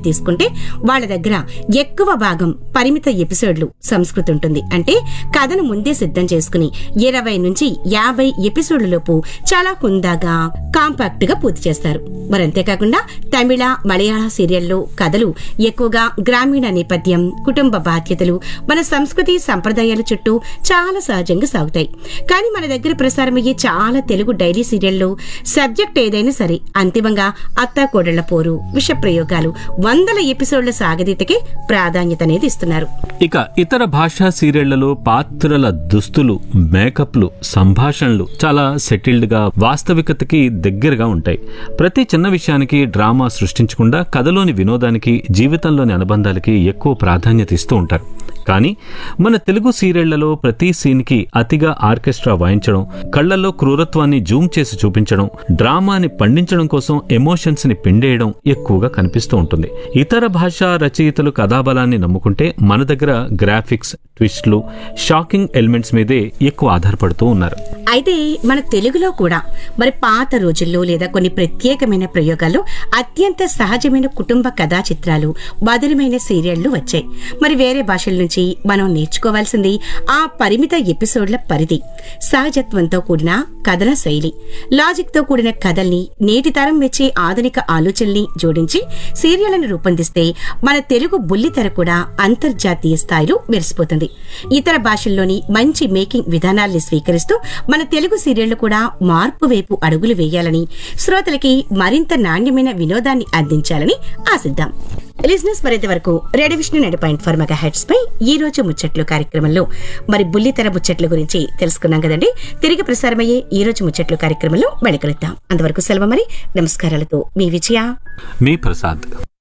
తీసుకుంటే వాళ్ళ దగ్గర ఎక్కువ భాగం పరిమిత ఎపిసోడ్లు సంస్కృతి ఉంటుంది అంటే కథను ముందే సిద్ధం చేసుకుని ఇరవై నుంచి యాభై ఎపిసోడ్ల లోపు చాలా హుందాగా కాంపాక్ట్ గా పూర్తి చేస్తారు మరి అంతేకాకుండా తమిళ మలయాళ సీరియల్లో కథలు ఎక్కువగా గ్రామీణ నేపథ్యం కుటుంబ బాధ్యతలు మన సంస్కృతి సంప్రదాయాల చుట్టూ చాలా సహజంగా సాగుతాయి కానీ మన దగ్గర ప్రసారమయ్యే చాలా తెలుగు డైలీ సీరియల్లో సబ్జెక్ట్ ఏదైనా సరే అంతిమంగా అత్తా కోడళ్ల పోరు విష ప్రయోగాలు వందల ఎపిసోడ్ల సాగదీతకే ప్రాధాన్యత అనేది ఇస్తున్నారు ఇక ఇతర భాషా సీరియళ్లలో పాత్రల దుస్తులు మేకప్లు సంభాషణలు చాలా సెటిల్డ్ గా వాస్తవికతకి దగ్గరగా ఉంటాయి ప్రతి చిన్న విషయానికి డ్రామా సృష్టించకుండా కథలోని వినోదానికి జీవితంలోని అనుబంధాలకి ఎక్కువ ప్రాధాన్యత ఇస్తూ ఉంటారు కానీ మన తెలుగు సీరియళ్లలో ప్రతి సీన్కి అతిగా ఆర్కెస్ట్రా వాయించడం కళ్లలో క్రూరత్వాన్ని జూమ్ చేసి చూపించడం డ్రామాని పండించడం కోసం ఎమోషన్స్ ని పిండేయడం ఎక్కువగా కనిపిస్తూ ఉంటుంది ఇతర భాషా రచయితలు కథాబలాన్ని నమ్ముకుంటే మన దగ్గర గ్రాఫిక్స్ ట్విస్ట్లు షాకింగ్ ఎలిమెంట్స్ మీదే ఎక్కువ ఆధారపడుతూ ఉన్నారు అయితే మన తెలుగులో కూడా మరి పాత రోజుల్లో లేదా కొన్ని ప్రత్యేకమైన ప్రయోగాల్లో అత్యంత సహజమైన కుటుంబ కథా చిత్రాలు మధురమైన సీరియళ్లు వచ్చాయి మరి వేరే భాషల నుంచి మనం నేర్చుకోవాల్సింది ఆ పరిమిత ఎపిసోడ్ల పరిధి సహజత్వంతో కూడిన కథన శైలి లాజిక్ తో కూడిన కథల్ని నేటి తరం మెచ్చే ఆధునిక ఆలోచనల్ని జోడించి సీరియళ్లను రూపొందిస్తే మన తెలుగు బుల్లితెర కూడా అంతర్జాతీయ స్థాయిలో మెరిసిపోతుంది ఇతర భాషల్లోని మంచి మేకింగ్ విధానాల్ని స్వీకరిస్తూ మన తెలుగు సీరియళ్లు కూడా మార్పు వైపు అడుగులు వేయాలని శ్రోతలకి మరింత నాణ్యమైన వినోదాన్ని అందించాలని ఆశిద్దాం లిజినెస్ మరింత వరకు radio Vishnu nine point four mega heads పై ఈ రోజు ముచ్చట్లు కార్యక్రమంలో మరి బుల్లితెర ముచ్చట్ల గురించి తెలుసుకున్నాం కదండి తిరిగి ప్రసారమయ్యే ఈ రోజు ముచ్చట్లు కార్యక్రమంలో మళ్ళీ కలుద్దాం అంతవరకు సెలవు మరి నమస్కారాలతో మీ విజయ మీ ప్రసాద్